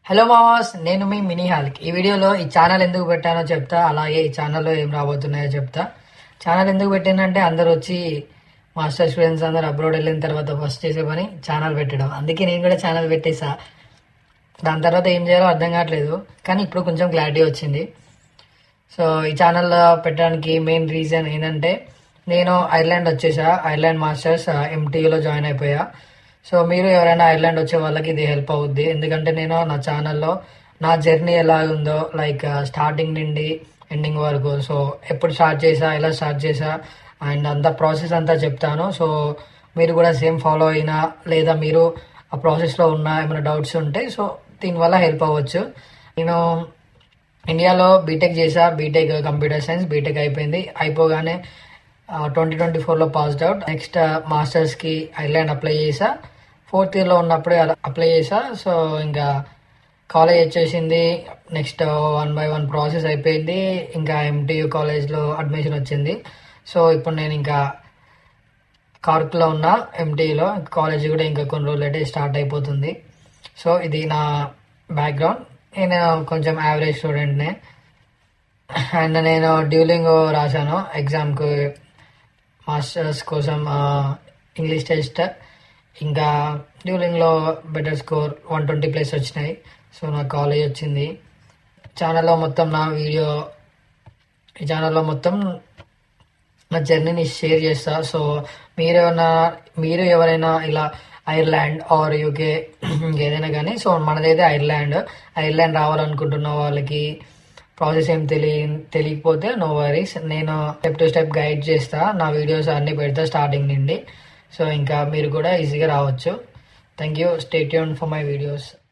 hello మావాస్ నేను మీ mini హాల్క్ ఈ వీడియోలో ఈ ఛానల్ ఎందుకు పెట్టానో చెప్తా అలాగే ఈ ఛానల్లో ఏం రాబోతున్నాయో చెప్తా ఛానల్ ఎందుకు పెట్టినంటే అందరు వచ్చి మాస్టర్ స్టూడెంట్స్ అందరు అబ్రోడ్ వెళ్ళిన తర్వాత ఫస్ట్ చేసే పని ఛానల్ పెట్టడం అందుకే నేను కూడా ఛానల్ పెట్టేసా దాని తర్వాత ఏం చేయాలో అర్థం కావట్లేదు కానీ ఇప్పుడు కొంచెం క్లారిటీ వచ్చింది సో ఈ ఛానల్ పెట్టడానికి మెయిన్ రీజన్ ఏంటంటే నేను ఐర్లాండ్ వచ్చేసా ఐర్లాండ్ మాస్టర్స్ ఎంటీయూలో జాయిన్ అయిపోయా సో మీరు ఎవరైనా ఐర్లాండ్ వచ్చే వాళ్ళకి ఇది హెల్ప్ అవుద్ది ఎందుకంటే నేను నా ఛానల్లో నా జర్నీ ఎలా ఉందో లైక్ స్టార్టింగ్ నుండి ఎండింగ్ వరకు సో ఎప్పుడు స్టార్ట్ చేసా ఎలా స్టార్ట్ చేసా అండ్ అంత ప్రాసెస్ అంతా చెప్తాను సో మీరు కూడా సేమ్ ఫాలో అయినా లేదా మీరు ఆ ప్రాసెస్లో ఉన్న ఏమైనా డౌట్స్ ఉంటే సో దీనివల్ల హెల్ప్ అవ్వచ్చు నేను ఇండియాలో బీటెక్ చేసా బీటెక్ కంప్యూటర్ సైన్స్ బీటెక్ అయిపోయింది అయిపోగానే ట్వంటీ ట్వంటీ ఫోర్లో పాస్డ్ అవుట్ నెక్స్ట్ మాస్టర్స్కి ఐర్లాండ్ అప్లై చేసా ఫోర్త్ ఇయర్లో ఉన్నప్పుడే అలా అప్లై చేసా సో ఇంకా కాలేజ్ వచ్చేసింది next one by one process అయిపోయింది ఇంకా ఎంటీయూ కాలేజ్లో అడ్మిషన్ వచ్చింది సో ఇప్పుడు నేను ఇంకా కార్క్లో ఉన్న ఎంటీలో కాలేజ్ కూడా ఇంకా కొన్ని రోజులు అయితే స్టార్ట్ అయిపోతుంది సో ఇది నా బ్యాక్గ్రౌండ్ నేను కొంచెం యావరేజ్ స్టూడెంట్నే అండ్ నేను డ్యూలింగ్ రాశాను ఎగ్జామ్కి మాస్టర్స్ కోసం ఇంగ్లీష్ టెస్ట్ ఇంకా డ్యూలింగ్లో better score one twenty plus వచ్చినాయి సో నాకు కాలేజ్ వచ్చింది ఛానల్లో మొత్తం నా వీడియో ఈ ఛానల్లో మొత్తం నా జర్నీని షేర్ చేస్తా సో మీరేమైనా మీరు ఎవరైనా ఇలా ఐర్లాండ్ ఆర్ యూకే ఏదైనా కానీ సో మనదైతే ఐర్లాండ్ ఐర్లాండ్ రావాలనుకుంటున్న వాళ్ళకి ప్రాసెస్ ఏం తెలియ తెలియకపోతే నో వరీస్ నేను స్టెప్ టు స్టెప్ గైడ్ చేస్తా నా వీడియోస్ అన్నీ పెడతా స్టార్టింగ్ నుండి సో ఇంకా మీరు కూడా ఈజీగా రావచ్చు థ్యాంక్ యూ స్టేట్ యూన్ ఫర్ మై వీడియోస్